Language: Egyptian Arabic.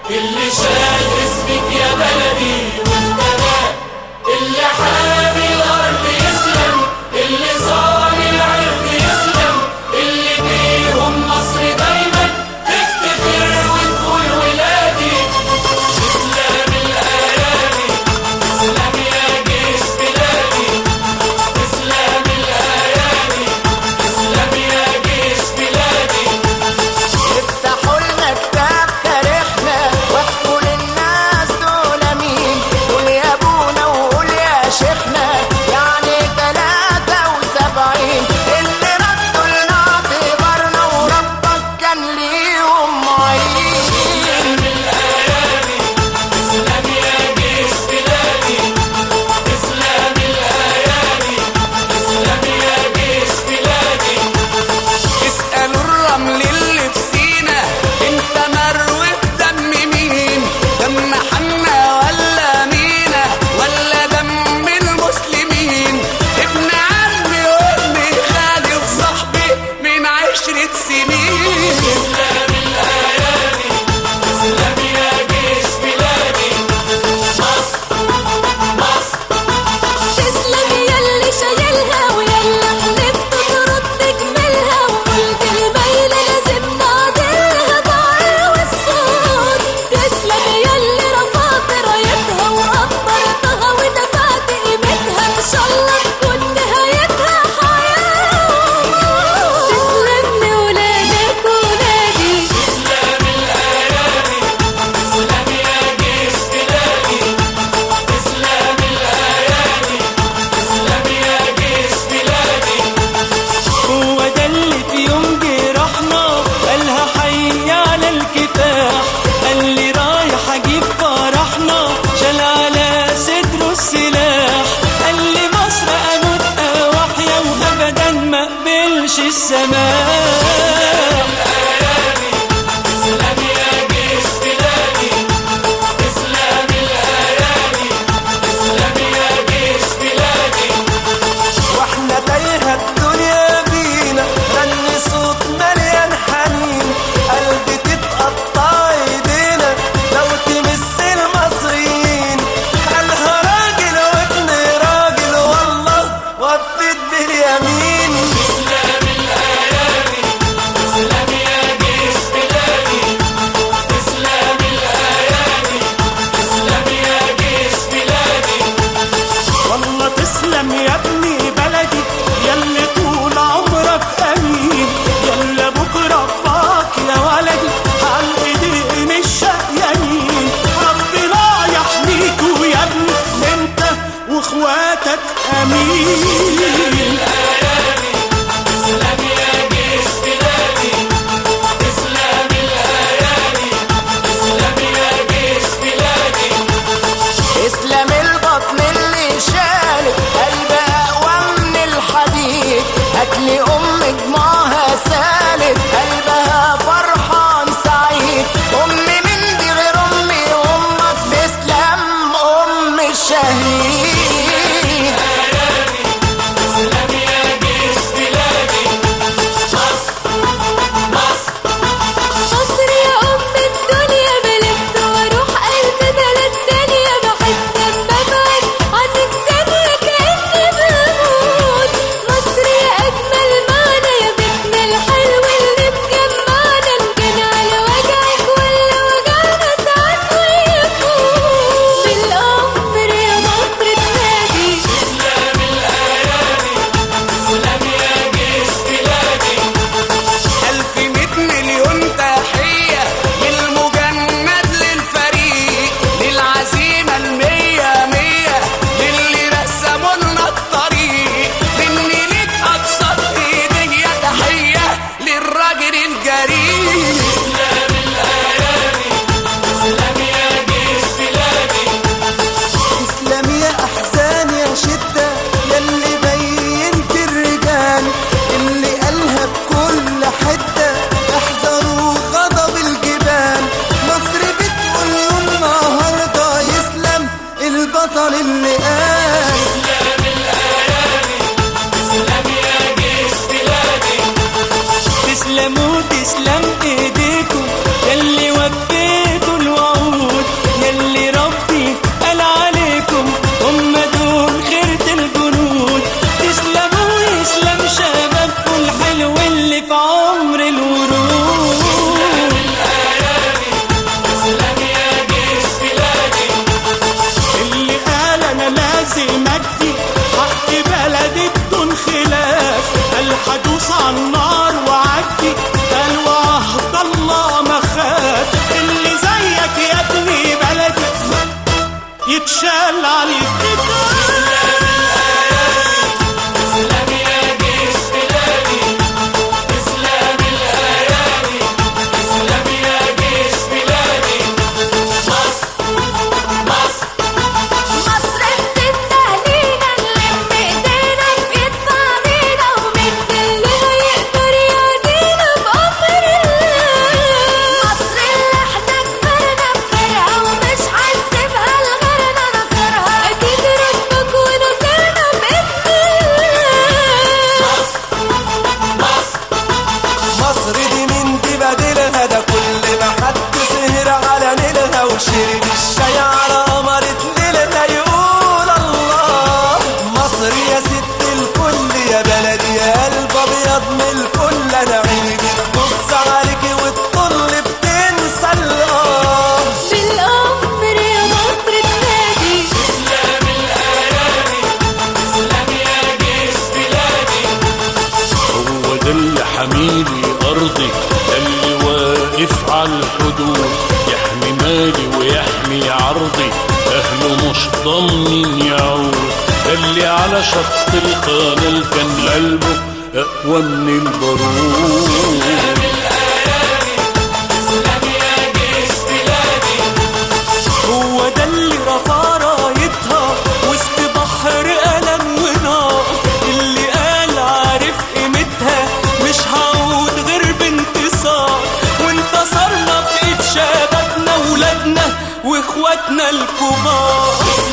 اللي شال اسمك يا بلدي وانتبه اللي حامي الارض يسلم اللي صاني العرض يسلم اللي بيهم مصر دايما تفتخر وتقول ولادي تسلم الايادي تسلم يا جيش بلادي تسلم الايادي تسلم يا جيش بلادي افتحوا لنا كتاب تاريخنا واحكوا للناس دول مين قول يا ابونا وقول يا شيخنا يعني تلاتة وسبعين اللي ردوا لنا اعتبارنا وربك كان ليهم معين تسلم الايادي تسلم يا جيش بلادي تسلم الايادي تسلم يا جيش بلادي اسألوا الرمل اللي في سينا انت مروي بدم مين دم حنا ولا مينا ولا دم المسلمين ابن عمي وابن خالي وصاحبي من عشرة سنين تسلم الايادي تسلم يا جيش بلادي مصر مصر تسلم ياللي شايلها ويلا حلفت ترد تجملها وقلت الميل لازم نعدلها بعقل والصوت تسلم ياللي رفعت رايتها وقدرتها ودفعت قيمتها ان شاء الله تكون نهايتها حياة تسلم لولادك ولادي تسلم الايادي تسلم يا جيش بلادي تسلم الايادي تسلم يا جيش بلادي هو ده اللي في يوم جرحنا قالها حي على الكفاح قال لي رايح اجيب فرحنا شال على صدره السلاح قال لي مصر اموت واحيا وابدا ما اقبلش السماح تسلم يا جيش بلادي تسلم الايادي تسلم يا جيش بلادي واحنا تايهة الدنيا بينا غني صوت مليان حنين قلبي تتقطع ايدينا لو تمس المصريين قالها راجل وابن راجل والله وفيت باليمين تسلم الايادي تسلم يا جيش بلادي تسلم الايادي تسلم يا جيش بلادي والله تسلم يا ابني بلدي يلي طول عمرك امين يلا بكره باك يا ولدي على ايدين الشقيانين ربنا يحميكوا يا ابني انت واخواتك امين الايادي تسلم يا جيش بلادي تسلم الايادي تسلم يا جيش بلادي اسلام البطن اللي شالت قلب اقوى من الحديد هاتلي ام دموعها سالت قلبها فرحان سعيد امي من دي غير امي امك تسلم ام الشهيد الايادي عالنار وعدي قال وعهد الله ما خاف اللي زيك يا ابني بلدي يتشال على الكتاب تسلم يا جيش بلادي تسلم الايادي تسلم يا جيش بلادي مصر مصر مصر بتستهلينا نلم ايدينا بإيد بعضينا ومين كلنا يقدر يعدينا بأمر الله مصر اللي احنا كبرنا بخيرها ومش هنسيبها لغيرنا نصرها أكيد ربك ونصرنا بإذن الله مصر مصر دي من دي بديلها ده كل ما حد سهر على نيلها وشرب الشاي على قمرة ليلها يقول الله مصر يا ست الكل يا بلدي يا قلب ابيض من الكل انا عيني بتبص عليكي وتطل بتنسى الله بالأمر يا مصر تنادي تسلم الايادي تسلم يا جيش بلادي هو ده اللي حميلي أرضي ده اللي واقف على الحدود يحمي مالي ويحمي عرضي أهله مش ضامنين يعود ده اللي على شط القناة كان قلبه أقوى من البارود تسلم يا جيش بلادي هو ده اللي رفع رايتها وسط بحر ألم ونار اللي قال عارف قيمتها مش هعود غير بانتصار وانتصرنا بإيد شبابنا ولادنا واخواتنا الكبار